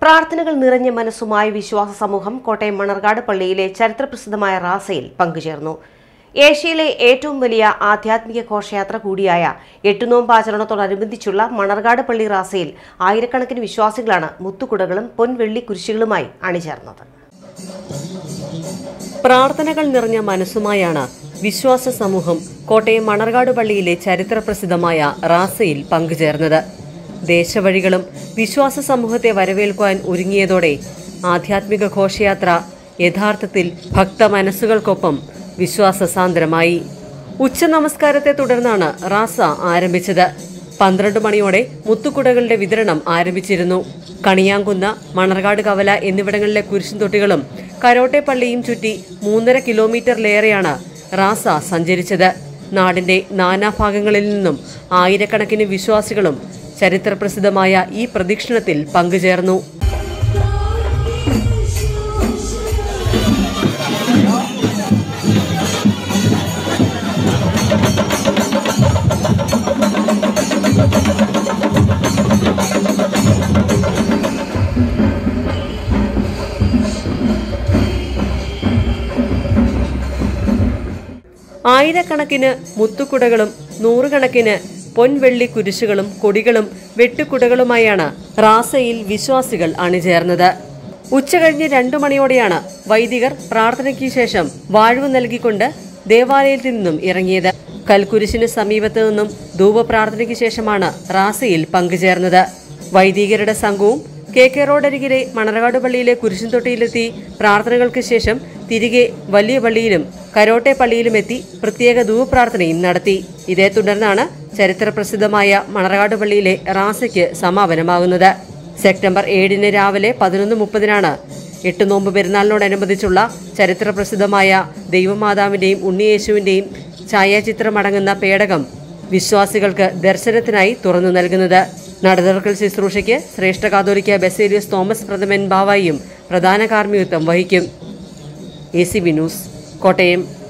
പ്രാർത്ഥനകൾ നിറഞ്ഞ മനസ്സുമായി വിശ്വാസ സമൂഹം കോട്ടയം മണർകാട് പള്ളിയിലെ ചരിത്രപ്രസിദ്ധമായ റാസയിൽ പങ്കുചേർന്നു ഏഷ്യയിലെ ഏറ്റവും വലിയ ആധ്യാത്മിക ഘോഷയാത്ര കൂടിയായ എട്ടുനോമ്പാചരണത്തോടനുബന്ധിച്ചുള്ള മണർകാട് പള്ളി റാസയിൽ ആയിരക്കണക്കിന് വിശ്വാസികളാണ് മുത്തുകുടകളും പൊൻവെള്ളി കുരിശുകളുമായി അണിചേർന്നത് പ്രാർത്ഥനകൾ നിറഞ്ഞ മനസ്സുമായാണ് വിശ്വാസ സമൂഹം കോട്ടയം മണർകാട് പള്ളിയിലെ ചരിത്രപ്രസിദ്ധമായ റാസയിൽ പങ്കുചേർന്നത് ദേശവഴികളും വിശ്വാസ സമൂഹത്തെ വരവേൽക്കുവാൻ ഒരുങ്ങിയതോടെ ആധ്യാത്മിക ഘോഷയാത്ര യഥാർത്ഥത്തിൽ ഭക്ത മനസ്സുകൾക്കൊപ്പം വിശ്വാസസാന്ദ്രമായി ഉച്ച നമസ്കാരത്തെ തുടർന്നാണ് റാസ ആരംഭിച്ചത് പന്ത്രണ്ട് മണിയോടെ മുത്തുകുടകളുടെ വിതരണം ആരംഭിച്ചിരുന്നു കണിയാങ്കുന്ന മണർകാട് കവല എന്നിവിടങ്ങളിലെ കുരിശുംതൊട്ടികളും കരോട്ടെ പള്ളിയും ചുറ്റി മൂന്നര കിലോമീറ്ററിലേറെയാണ് റാസ സഞ്ചരിച്ചത് നാടിന്റെ നാനാഭാഗങ്ങളിൽ നിന്നും ആയിരക്കണക്കിന് വിശ്വാസികളും ചരിത്രപ്രസിദ്ധമായ ഈ പ്രദക്ഷിണത്തിൽ പങ്കുചേർന്നു ആയിരക്കണക്കിന് മുത്തുക്കുടകളും നൂറുകണക്കിന് പൊൻവെള്ളി കുരിശുകളും കൊടികളും വെട്ടുകുടകളുമായാണ് റാസയിൽ വിശ്വാസികൾ അണിചേർന്നത് ഉച്ചകഴിഞ്ഞ് രണ്ടു മണിയോടെയാണ് വൈദികർ പ്രാർത്ഥനയ്ക്ക് ശേഷം വാഴ്വ് നൽകിക്കൊണ്ട് ദേവാലയത്തിൽ നിന്നും ഇറങ്ങിയത് കൽക്കുരിശിന് സമീപത്തു നിന്നും ധൂപപ്രാർത്ഥനയ്ക്ക് ശേഷമാണ് റാസയിൽ പങ്കുചേർന്നത് വൈദികരുടെ സംഘവും കെ കെ റോഡരികിലെ മണർകാട് പള്ളിയിലെ കുരിശുംതൊട്ടിയിലെത്തി പ്രാർത്ഥനകൾക്ക് ശേഷം തിരികെ വലിയ പള്ളിയിലും കരോട്ടെ പള്ളിയിലും എത്തി പ്രത്യേക ധൂപ്രാർത്ഥനയും നടത്തി ഇതേ തുടർന്നാണ് ചരിത്രപ്രസിദ്ധമായ മണർകാട് പള്ളിയിലെ റാസയ്ക്ക് സമാപനമാകുന്നത് സെപ്റ്റംബർ ഏഴിന് രാവിലെ പതിനൊന്ന് മുപ്പതിനാണ് എട്ട് നോമ്പ് പെരുന്നാളിനോടനുബന്ധിച്ചുള്ള ചരിത്രപ്രസിദ്ധമായ ദൈവമാതാവിന്റെയും ഉണ്ണിയേശുവിന്റെയും ഛായാചിത്രമടങ്ങുന്ന പേടകം വിശ്വാസികൾക്ക് ദർശനത്തിനായി തുറന്നു നൽകുന്നത് നടതർക്കൽ ശുശ്രൂഷയ്ക്ക് ശ്രേഷ്ഠ കാതോലിക്ക ബസേലിയസ് തോമസ് പ്രഥമൻ ബാവായിയും പ്രധാന കാർമ്മികത്വം വഹിക്കും A C B news Kottayam